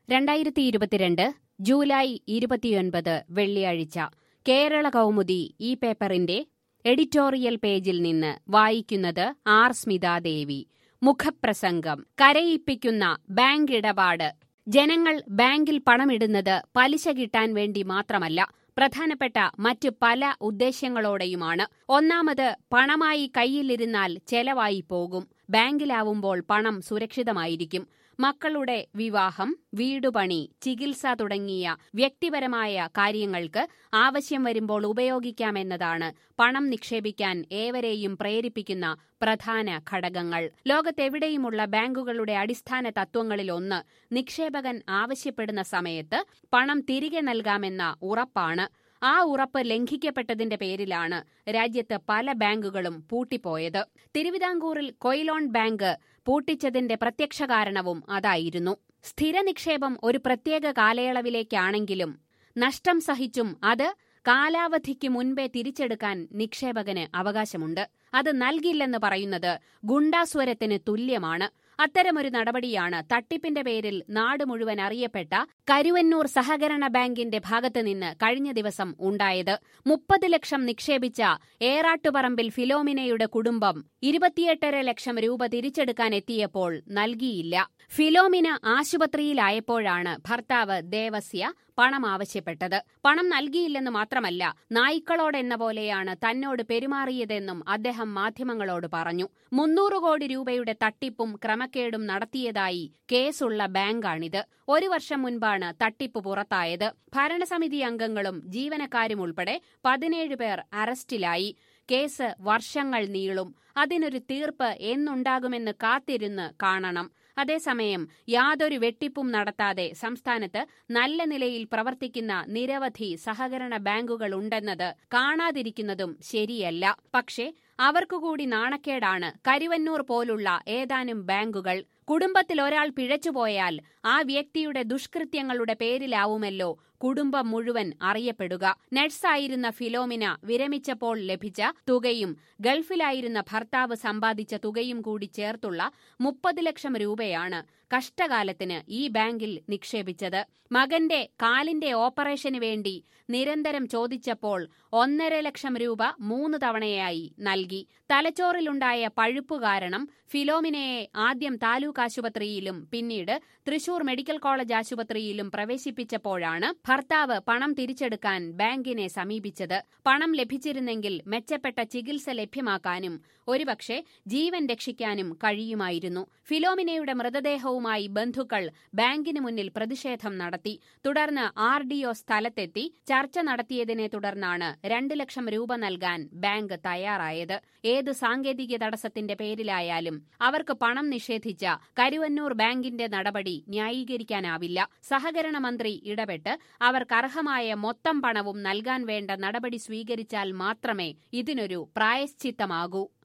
രണ്ടായിരത്തി ഇരുപത്തിരണ്ട് ജൂലൈ ഇരുപത്തിയൊൻപത് വെള്ളിയാഴ്ച കേരള കൗമുദി ഈ പേപ്പറിന്റെ എഡിറ്റോറിയൽ പേജിൽ നിന്ന് വായിക്കുന്നത് ആർ സ്മിതാദേവി മുഖപ്രസംഗം കരയിപ്പിക്കുന്ന ബാങ്ക് ഇടപാട് ജനങ്ങൾ ബാങ്കിൽ പണമിടുന്നത് പലിശ കിട്ടാൻ വേണ്ടി മാത്രമല്ല പ്രധാനപ്പെട്ട മറ്റ് പല ഉദ്ദേശ്യങ്ങളോടെയുമാണ് ഒന്നാമത് പണമായി കയ്യിലിരുന്നാൽ ചെലവായി പോകും ബാങ്കിലാവുമ്പോൾ പണം സുരക്ഷിതമായിരിക്കും മക്കളുടെ വിവാഹം വീടുപണി ചികിത്സ തുടങ്ങിയ വ്യക്തിപരമായ കാര്യങ്ങൾക്ക് ആവശ്യം വരുമ്പോൾ ഉപയോഗിക്കാമെന്നതാണ് പണം നിക്ഷേപിക്കാൻ ഏവരെയും പ്രേരിപ്പിക്കുന്ന പ്രധാന ഘടകങ്ങൾ ലോകത്തെവിടെയുമുള്ള ബാങ്കുകളുടെ അടിസ്ഥാന തത്വങ്ങളിലൊന്ന് നിക്ഷേപകൻ ആവശ്യപ്പെടുന്ന സമയത്ത് പണം തിരികെ നൽകാമെന്ന ഉറപ്പാണ് ആ ഉറപ്പ് ലംഘിക്കപ്പെട്ടതിന്റെ പേരിലാണ് രാജ്യത്ത് പല ബാങ്കുകളും പൂട്ടിപ്പോയത് തിരുവിതാംകൂറിൽ കൊയിലോൺ ബാങ്ക് പൂട്ടിച്ചതിന്റെ പ്രത്യക്ഷ കാരണവും അതായിരുന്നു സ്ഥിര നിക്ഷേപം ഒരു പ്രത്യേക കാലയളവിലേക്കാണെങ്കിലും നഷ്ടം സഹിച്ചും അത് കാലാവധിക്ക് മുൻപേ തിരിച്ചെടുക്കാൻ നിക്ഷേപകന് അവകാശമുണ്ട് അത് നൽകില്ലെന്ന് പറയുന്നത് ഗുണ്ടാസ്വരത്തിന് തുല്യമാണ് അത്തരമൊരു നടപടിയാണ് തട്ടിപ്പിന്റെ പേരിൽ നാട് മുഴുവൻ അറിയപ്പെട്ട കരുവന്നൂർ സഹകരണ ബാങ്കിന്റെ ഭാഗത്തുനിന്ന് കഴിഞ്ഞ ദിവസം ഉണ്ടായത് മുപ്പത് ലക്ഷം നിക്ഷേപിച്ച ഏറാട്ടുപറമ്പിൽ ഫിലോമിനയുടെ കുടുംബം ഇരുപത്തിയെട്ടര ലക്ഷം രൂപ തിരിച്ചെടുക്കാൻ എത്തിയപ്പോൾ നൽകിയില്ല ഫിലോമിന ആശുപത്രിയിലായപ്പോഴാണ് ഭർത്താവ് ദേവസ്യ പണം ആവശ്യപ്പെട്ടത് പണം നൽകിയില്ലെന്ന് മാത്രമല്ല നായ്ക്കളോടെന്ന പോലെയാണ് തന്നോട് പെരുമാറിയതെന്നും അദ്ദേഹം മാധ്യമങ്ങളോട് പറഞ്ഞു മുന്നൂറ് കോടി രൂപയുടെ തട്ടിപ്പും ക്രമക്കേടും നടത്തിയതായി കേസുള്ള ബാങ്കാണിത് ഒരു വർഷം മുൻപാണ് തട്ടിപ്പ് പുറത്തായത് ഭരണസമിതി അംഗങ്ങളും ജീവനക്കാരും ഉൾപ്പെടെ പതിനേഴ് പേർ അറസ്റ്റിലായി കേസ് വർഷങ്ങൾ നീളും അതിനൊരു തീർപ്പ് എന്നുണ്ടാകുമെന്ന് കാത്തിരുന്ന് കാണണം അതേസമയം യാതൊരു വെട്ടിപ്പും നടത്താതെ സംസ്ഥാനത്ത് നല്ല നിലയിൽ പ്രവർത്തിക്കുന്ന നിരവധി സഹകരണ ബാങ്കുകൾ ഉണ്ടെന്നത് കാണാതിരിക്കുന്നതും ശരിയല്ല പക്ഷേ അവർക്കുകൂടി നാണക്കേടാണ് കരുവന്നൂർ പോലുള്ള ഏതാനും ബാങ്കുകൾ കുടുംബത്തിൽ ഒരാൾ പിഴച്ചുപോയാൽ ആ വ്യക്തിയുടെ ദുഷ്കൃത്യങ്ങളുടെ പേരിലാവുമല്ലോ കുടുംബം മുഴുവൻ അറിയപ്പെടുക നഴ്സായിരുന്ന ഫിലോമിന വിരമിച്ചപ്പോൾ ലഭിച്ച തുകയും ഗൾഫിലായിരുന്ന ഭർത്താവ് സമ്പാദിച്ച തുകയും കൂടി ചേർത്തുള്ള മുപ്പത് ലക്ഷം രൂപയാണ് കഷ്ടകാലത്തിന് ഈ ബാങ്കിൽ നിക്ഷേപിച്ചത് മകന്റെ കാലിന്റെ ഓപ്പറേഷന് വേണ്ടി നിരന്തരം ചോദിച്ചപ്പോൾ ഒന്നര ലക്ഷം രൂപ മൂന്ന് തവണയായി നൽകി തലച്ചോറിലുണ്ടായ പഴുപ്പ് കാരണം ഫിലോമിനയെ ആദ്യം താലൂക്ക് ആശുപത്രിയിലും പിന്നീട് തൃശൂർ മെഡിക്കൽ കോളേജ് ആശുപത്രിയിലും പ്രവേശിപ്പിച്ചപ്പോഴാണ് ഭർത്താവ് പണം തിരിച്ചെടുക്കാൻ ബാങ്കിനെ സമീപിച്ചത് പണം ലഭിച്ചിരുന്നെങ്കിൽ മെച്ചപ്പെട്ട ചികിത്സ ലഭ്യമാക്കാനും ഒരുപക്ഷെ ജീവൻ രക്ഷിക്കാനും കഴിയുമായിരുന്നു ഫിലോമിനയുടെ മൃതദേഹവുമായി ബന്ധുക്കൾ ബാങ്കിന് മുന്നിൽ പ്രതിഷേധം നടത്തി തുടർന്ന് ആർ ഡി ഒ സ്ഥലത്തെത്തി ചർച്ച നടത്തിയതിനെ തുടർന്നാണ് രണ്ട് ലക്ഷം രൂപ നൽകാൻ ബാങ്ക് തയ്യാറായത് ഏത് സാങ്കേതിക തടസ്സത്തിന്റെ പേരിലായാലും അവർക്ക് പണം നിഷേധിച്ച കരുവന്നൂർ ബാങ്കിന്റെ നടപടി ന്യായീകരിക്കാനാവില്ല സഹകരണ മന്ത്രി ഇടപെട്ട് അവർക്ക് അർഹമായ മൊത്തം പണവും നൽകാൻ വേണ്ട നടപടി സ്വീകരിച്ചാൽ മാത്രമേ ഇതിനൊരു പ്രായശ്ചിത്തമാകൂ